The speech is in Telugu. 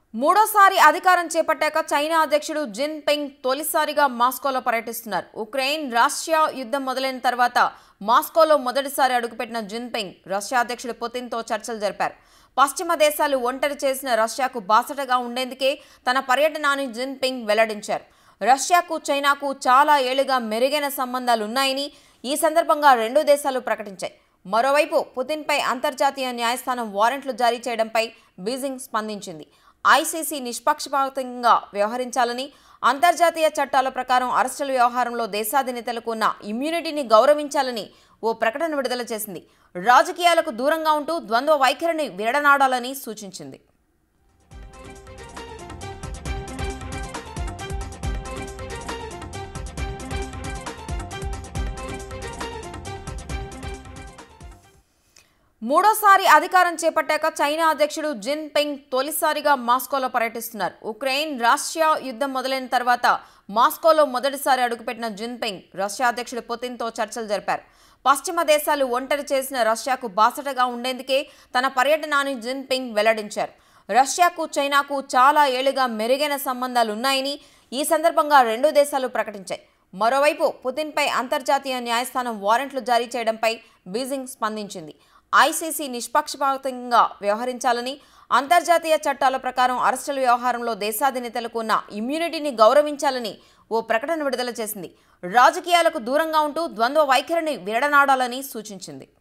మూడోసారి అధికారం చేపట్టాక చైనా అధ్యక్షుడు జిన్ పింగ్ తొలిసారిగా మాస్కోలో పర్యటిస్తున్నారు ఉక్రెయిన్ రష్యా యుద్ధం మొదలైన తర్వాత మాస్కోలో మొదటిసారి అడుగుపెట్టిన జిన్ పింగ్ రష్యా అధ్యక్షుడు పుతిన్తో చర్చలు జరిపారు పశ్చిమ దేశాలు ఒంటరి చేసిన రష్యాకు బాసటగా ఉండేందుకే తన పర్యటనని జిన్ పింగ్ వెల్లడించారు రష్యాకు చైనాకు చాలా ఏళ్లుగా మెరుగైన సంబంధాలు ఉన్నాయని ఈ సందర్భంగా రెండు దేశాలు ప్రకటించాయి మరోవైపు పుతిన్పై అంతర్జాతీయ న్యాయస్థానం వారెంట్లు జారీ చేయడంపై బీజింగ్ స్పందించింది ఐసీసీ నిష్పక్షపాతంగా వ్యవహరించాలని అంతర్జాతీయ చట్టాల ప్రకారం అరెస్టుల వ్యవహారంలో దేశాధినేతలకు ఉన్న ఇమ్యూనిటీని గౌరవించాలని ఓ ప్రకటన విడుదల చేసింది రాజకీయాలకు దూరంగా ఉంటూ ద్వంద్వ వైఖరిని విడనాడాలని సూచించింది మూడోసారి అధికారం చేపట్టాక చైనా అధ్యక్షుడు జిన్ పింగ్ తొలిసారిగా మాస్కోలో పర్యటిస్తున్నారు ఉక్రెయిన్ రష్యా యుద్ధం మొదలైన తర్వాత మాస్కోలో మొదటిసారి అడుగుపెట్టిన జిన్ పింగ్ రష్యా అధ్యక్షుడు పుతిన్తో చర్చలు జరిపారు పశ్చిమ దేశాలు ఒంటరి చేసిన రష్యాకు బాసటగా ఉండేందుకే తన పర్యటనని జిన్ పింగ్ వెల్లడించారు రష్యాకు చైనాకు చాలా ఏళ్లుగా మెరుగైన సంబంధాలు ఉన్నాయని ఈ సందర్భంగా రెండు దేశాలు ప్రకటించాయి మరోవైపు పుతిన్పై అంతర్జాతీయ న్యాయస్థానం వారెంట్లు జారీ చేయడంపై బీజింగ్ స్పందించింది ఐసీసీ నిష్పక్షపాతంగా వ్యవహరించాలని అంతర్జాతీయ చట్టాల ప్రకారం అరెస్టుల వ్యవహారంలో దేశాధినేతలకు ఉన్న ఇమ్యూనిటీని గౌరవించాలని ఓ ప్రకటన విడుదల చేసింది రాజకీయాలకు దూరంగా ఉంటూ ద్వంద్వ వైఖరిని విడనాడాలని సూచించింది